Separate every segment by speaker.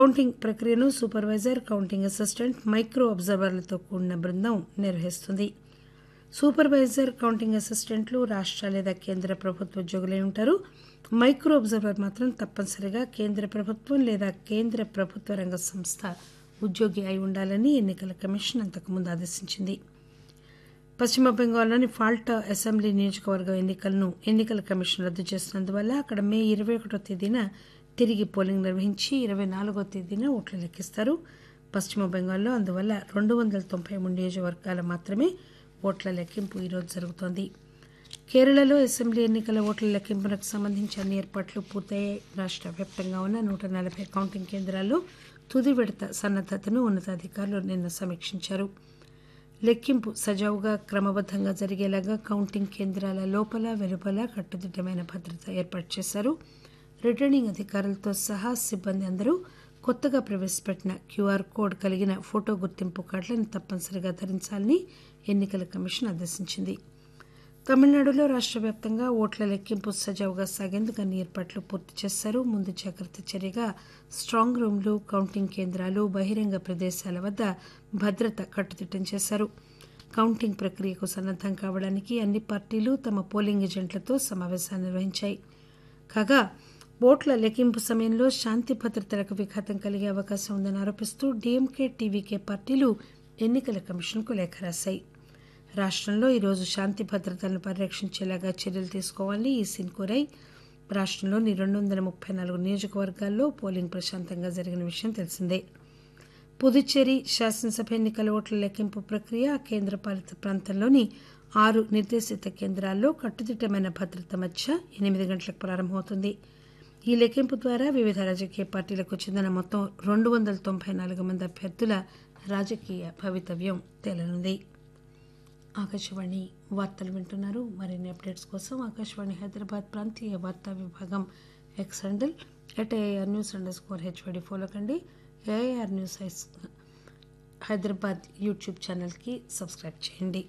Speaker 1: counting ప్రక్రియను supervisor counting assistant micro అబ్జర్వర్లతో కూడిన బృందం నిర్వహిస్తుంది సూపర్వైజర్ కౌంటింగ్ అసిస్టెంట్లు రాష్ట లేదా కేంద్ర ప్రభుత్వ ఉద్యోగులై ఉంటారు మైక్రో అబ్జర్వర్ మాత్రం తప్పనిసరిగా కేంద్ర ప్రభుత్వం లేదా కేంద్ర ప్రభుత్వ రంగ సంస్థ ఉద్యోగి అయి ఉండాలని ఎన్నికల కమిషన్ అంతకుముందు ఆదేశించింది పశ్చిమ బెంగాల్లోని ఫాల్టా అసెంబ్లీ నియోజకవర్గం ఎన్నికలను ఎన్నికల కమిషన్ రద్దు చేసినందువల్ల అక్కడ మే ఇరవై ఒకటో తేదీన తిరిగి పోలింగ్ నిర్వహించి ఇరవై నాలుగో తేదీన ఓట్లు లెక్కిస్తారు పశ్చిమ బెంగాల్లో అందువల్ల రెండు వందల తొంభై మూడు నియోజకవర్గాల మాత్రమే ఓట్ల లెక్కింపు ఈరోజు జరుగుతోంది కేరళలో అసెంబ్లీ ఎన్నికల ఓట్ల లెక్కింపునకు సంబంధించి అన్ని ఏర్పాట్లు పూర్తయ్యాయి రాష్ట వ్యాప్తంగా ఉన్న నూట నలభై కౌంటింగ్ కేంద్రాల్లో తుది విడత సన్నద్దతను ఉన్నతాధికారులు నిన్న సమీక్షించారు లెక్కింపు సజావుగా క్రమబద్దంగా జరిగేలాగా కౌంటింగ్ కేంద్రాల లోపల వెలుపల కట్టుదిట్టమైన భద్రత ఏర్పాటు చేశారు రిటర్నింగ్ అధికారులతో సహా సిబ్బంది అందరూ కొత్తగా ప్రవేశపెట్టిన క్యూఆర్ కోడ్ కలిగిన ఫోటో గుర్తింపు కార్డులను తప్పనిసరిగా ధరించాలని ఎన్నికల కమిషన్ ఆదేశించింది తమిళనాడులో రాష్ట వ్యాప్తంగా ఓట్ల లెక్కింపు సజావుగా సాగేందుకు అన్ని ఏర్పాట్లు పూర్తి చేశారు ముందు జాగ్రత్త చర్యగా స్ట్రాంగ్ రూంలు కౌంటింగ్ కేంద్రాలు బహిరంగ ప్రదేశాల వద్ద భద్రత కట్టుదిట్టం చేశారు కౌంటింగ్ ప్రక్రియకు సన్నద్దం కావడానికి అన్ని పార్టీలు తమ పోలింగ్ ఏజెంట్లతో సమావేశాలు నిర్వహించాయి కాగా ఓట్ల లెక్కింపు సమయంలో శాంతి భద్రతలకు విఘాతం కలిగే అవకాశం ఉందని ఆరోపిస్తూ డీఎంకే టీవీకే పార్టీలు ఎన్నికల కమిషన్కు లేఖ రాశాయి రాష్టంలో ఈరోజు శాంతి భద్రతలను పరిరక్షించేలాగా చర్యలు తీసుకోవాలని ఈసీని కోరాయి రాష్టంలోని రెండు వందల ముప్పై నాలుగు నియోజకవర్గాల్లో పోలింగ్ ప్రశాంతంగా జరిగిన విషయం తెలిసిందే పుదుచ్చేరి శాసనసభ ఎన్నికల ఓట్ల లెక్కింపు ప్రక్రియ కేంద్ర పాలిత ప్రాంతంలోని ఆరు నిర్దేశిత కేంద్రాల్లో కట్టుదిట్టమైన భద్రత మధ్య ఎనిమిది గంటలకు ప్రారంభమవుతుంది ఈ లెక్కింపు ద్వారా వివిధ రాజకీయ పార్టీలకు చెందిన మొత్తం రెండు వందల తొంభై నాలుగు మంది అభ్యర్థుల రాజకీయ భవితవ్యం తేలనుంది ఆకాశవాణి వార్తలు వింటున్నారు మరిన్ని అప్డేట్స్ కోసం ఆకాశవాణి హైదరాబాద్ ప్రాంతీయ వార్తా విభాగం X handle at AIR news under score HYD follow కండి ఏఆర్ న్యూస్ హైదరాబాద్ యూట్యూబ్ ఛానల్కి సబ్స్క్రైబ్ చేయండి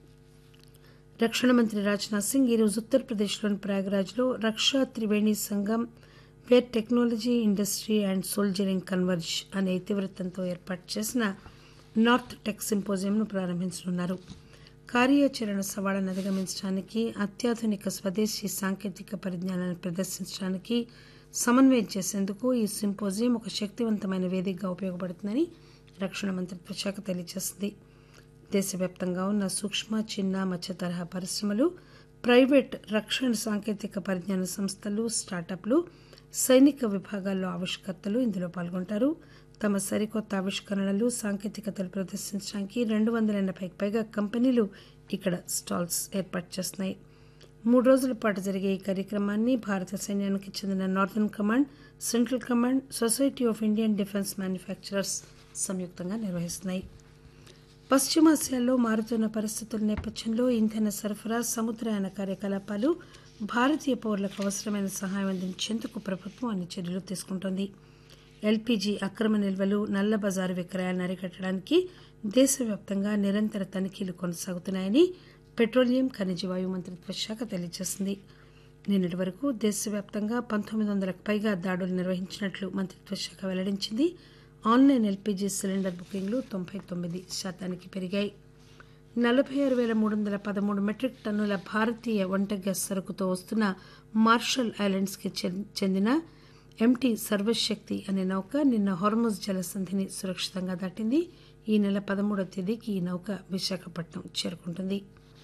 Speaker 1: రక్షణ మంత్రి రాజ్నాథ్ సింగ్ ఈరోజు ఉత్తరప్రదేశ్లోని ప్రయాగ్రాజ్లో Raksha Triveni Sangam where technology industry and soldiering converge అనే ఇతివృత్తంతో ఏర్పాటు చేసిన నార్త్ టెక్ సింపోజియంను ప్రారంభించనున్నారు కార్యాచరణ సవాళ్లను అధిగమించడానికి అత్యాధునిక స్వదేశీ సాంకేతిక పరిజ్ఞానాన్ని ప్రదర్శించడానికి సమన్వయం చేసేందుకు ఈ సింపోజియం ఒక శక్తివంతమైన వేదికగా ఉపయోగపడుతుందని రక్షణ మంత్రిత్వ శాఖ తెలియజేసింది దేశవ్యాప్తంగా ఉన్న సూక్ష్మ చిన్న మధ్య తరహా పరిశ్రమలు ప్రైవేట్ రక్షణ సాంకేతిక పరిజ్ఞాన సంస్థలు స్టార్టప్లు సైనిక విభాగాల్లో ఆవిష్కర్తలు ఇందులో పాల్గొంటారు తమ సరికొత్త ఆవిష్కరణలు సాంకేతికతలు ప్రదర్శించడానికి రెండు వందల ఎనభైకి పైగా కంపెనీలు ఇక్కడ స్టాల్స్ ఏర్పాటు చేస్తున్నాయి మూడు రోజుల పాటు జరిగే ఈ కార్యక్రమాన్ని భారత సైన్యానికి చెందిన northern command central command society of Indian defence manufacturers సంయుక్తంగా నిర్వహిస్తున్నాయి పశ్చిమాసియాలో మారుతున్న పరిస్థితుల నేపథ్యంలో ఇంధన సరఫరా సముద్రయాన కార్యకలాపాలు భారతీయ పౌరులకు అవసరమైన సహాయం అందించేందుకు ప్రభుత్వం అన్ని చర్యలు తీసుకుంటోంది ఎల్పీజీ అక్రమ నిల్వలు నల్ల బజారు విక్రయాలను అరికట్టడానికి దేశవ్యాప్తంగా నిరంతర తనిఖీలు కొనసాగుతున్నాయని పెట్రోలియం ఖనిజ వాయు మంత్రిత్వ శాఖ తెలియజేసింది నిన్నటి వరకు దేశవ్యాప్తంగా పంతొమ్మిది వందలకు పైగా దాడులు నిర్వహించినట్లు మంత్రిత్వ శాఖ వెల్లడించింది ఆన్లైన్ ఎల్పీజీ సిలిండర్ బుకింగ్లు తొంభై తొమ్మిది శాతానికి పెరిగాయి నలభై ఆరు వేల మూడు వందల పదమూడు మెట్రిక్ టన్నుల భారతీయ వంట గ్యాస్ సరుకుతో వస్తున్న మార్షల్ ఐలాండ్స్కి చెందిన ఎంటీ సర్వశక్తి అనే నౌక నిన్న హార్మోజ్ జలసంధిని సురక్షితంగా దాటింది ఈ నెల పదమూడవ తేదీకి ఈ నౌక విశాఖపట్నం చేరుకుంటుంది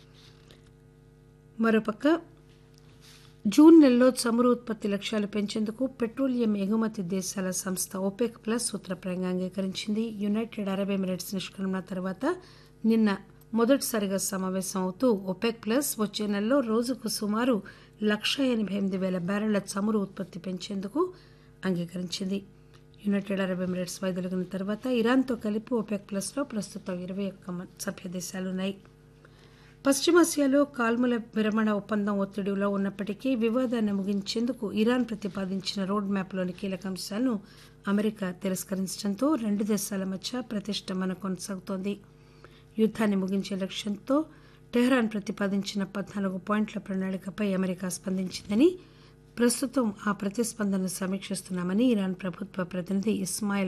Speaker 1: మరోపక్క జూన్ నెలలో చమురు ఉత్పత్తి లక్ష్యాలు పెంచేందుకు పెట్రోలియం ఎగుమతి దేశాల సంస్థ ఒపెక్ ప్లస్ సూత్రప్రాయంగా అంగీకరించింది యునైటెడ్ అరబ్ ఎమిరేట్స్ నిష్క్రమణ తర్వాత నిన్న మొదటిసారిగా సమావేశం అవుతూ ఒపెక్ ప్లస్ వచ్చే నెలలో రోజుకు సుమారు లక్ష ఎనభై ఎనిమిది వేల బ్యారెళ్ల చమురు ఉత్పత్తి పెంచేందుకు అంగీకరించింది యునైటెడ్ అరబ్ ఎమిరేట్స్ వైదొలిగిన తర్వాత ఇరాన్తో కలిపి ఒపెక్ ప్లస్లో ప్రస్తుతం ఇరవై ఒక్క సభ్య దేశాలున్నాయి పశ్చిమాసియాలో కాల్ముల విరమణ ఒప్పందం ఒత్తిడిలో ఉన్నప్పటికీ వివాదాన్ని ముగించేందుకు ఇరాన్ ప్రతిపాదించిన రోడ్ మ్యాప్లోని కీలక అంశాలను అమెరికా తిరస్కరించడంతో రెండు దేశాల మధ్య ప్రతిష్టంభన కొనసాగుతోంది యుద్దాన్ని ముగించే లక్ష్యంతో టెహ్రాన్ ప్రతిపాదించిన పద్నాలుగు పాయింట్ల ప్రణాళికపై అమెరికా స్పందించిందని ప్రస్తుతం ఆ ప్రతిస్పందనను సమీక్షిస్తున్నామని ఇరాన్ ప్రభుత్వ ప్రతినిధి ఇస్మాయిల్